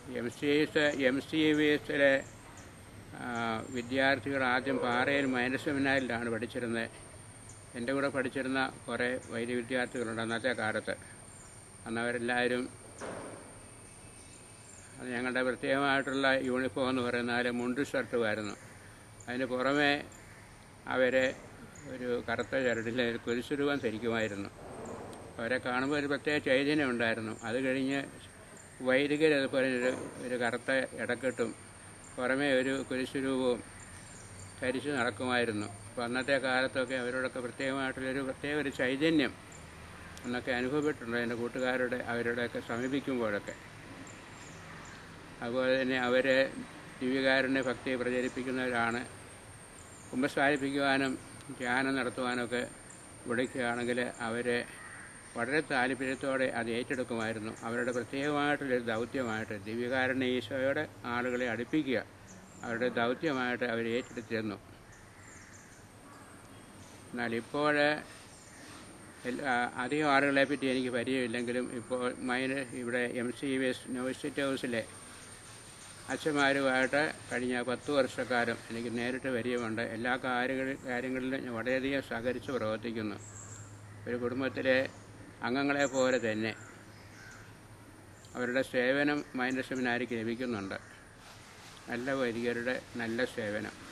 M C S M C V എസിലെ വിദ്യാർത്ഥികൾ ആദ്യം പാറയിൽ മൈനസ് സെമിനാറിലാണ് പഠിച്ചിരുന്നത് എൻ്റെ കൂടെ പഠിച്ചിരുന്ന കുറേ വൈദ്യ വിദ്യാർത്ഥികളുണ്ട് അന്നത്തെ കാലത്ത് അന്ന് അവരെല്ലാവരും അത് ഞങ്ങളുടെ പ്രത്യേകമായിട്ടുള്ള യൂണിഫോം എന്ന് പറയുന്നാൽ മുണ്ട് ഷർട്ടുമായിരുന്നു അതിന് പുറമെ അവരെ ഒരു കറുത്ത ചരടിൽ കുരിശുരൂപം ധരിക്കുമായിരുന്നു അവരെ കാണുമ്പോൾ ഒരു പ്രത്യേക ചൈതന്യം ഉണ്ടായിരുന്നു അത് കഴിഞ്ഞ് വൈദികർ അതുപോലെ ഒരു ഒരു കറുത്ത ഇടക്കെട്ടും പുറമേ ഒരു കുരിശുരൂപവും ധരിച്ച് നടക്കുമായിരുന്നു അപ്പോൾ അന്നത്തെ കാലത്തൊക്കെ അവരോടൊക്കെ പ്രത്യേകമായിട്ടുള്ളൊരു പ്രത്യേക ഒരു ചൈതന്യം എന്നൊക്കെ അനുഭവപ്പെട്ടിട്ടുണ്ട് എൻ്റെ കൂട്ടുകാരുടെ അവരുടെയൊക്കെ സമീപിക്കുമ്പോഴൊക്കെ അതുപോലെ തന്നെ അവർ ദിവ്യകാരൻ്റെ ഭക്തിയെ പ്രചരിപ്പിക്കുന്നവരാണ് കുമ്പസാരിപ്പിക്കുവാനും ധ്യാനം നടത്തുവാനൊക്കെ വിളിക്കുകയാണെങ്കിൽ അവരെ വളരെ താല്പര്യത്തോടെ അത് ഏറ്റെടുക്കുമായിരുന്നു അവരുടെ പ്രത്യേകമായിട്ടുള്ളൊരു ദൗത്യമായിട്ട് ദിവ്യകാരൻ്റെ ഈശോയോടെ ആളുകളെ അടുപ്പിക്കുക അവരുടെ ദൗത്യമായിട്ട് അവർ ഏറ്റെടുത്തിരുന്നു എന്നാൽ ഇപ്പോൾ എല്ലാ അധികം ആളുകളെ പറ്റി എനിക്ക് പരിചയമില്ലെങ്കിലും ഇപ്പോൾ മൈന ഇവിടെ M C V S university house അച്ഛന്മാരുമായിട്ട് കഴിഞ്ഞ പത്ത് വർഷക്കാലം എനിക്ക് നേരിട്ട് പരിചയമുണ്ട് എല്ലാ കാര്യങ്ങളിൽ കാര്യങ്ങളിലും ഞാൻ വളരെയധികം സഹകരിച്ച് പ്രവർത്തിക്കുന്നു ഒരു കുടുംബത്തിലെ അംഗങ്ങളെ പോലെ തന്നെ അവരുടെ സേവനം മൈൻഡ് സെമിനാരിക്ക് ലഭിക്കുന്നുണ്ട് നല്ല വൈദികരുടെ നല്ല സേവനം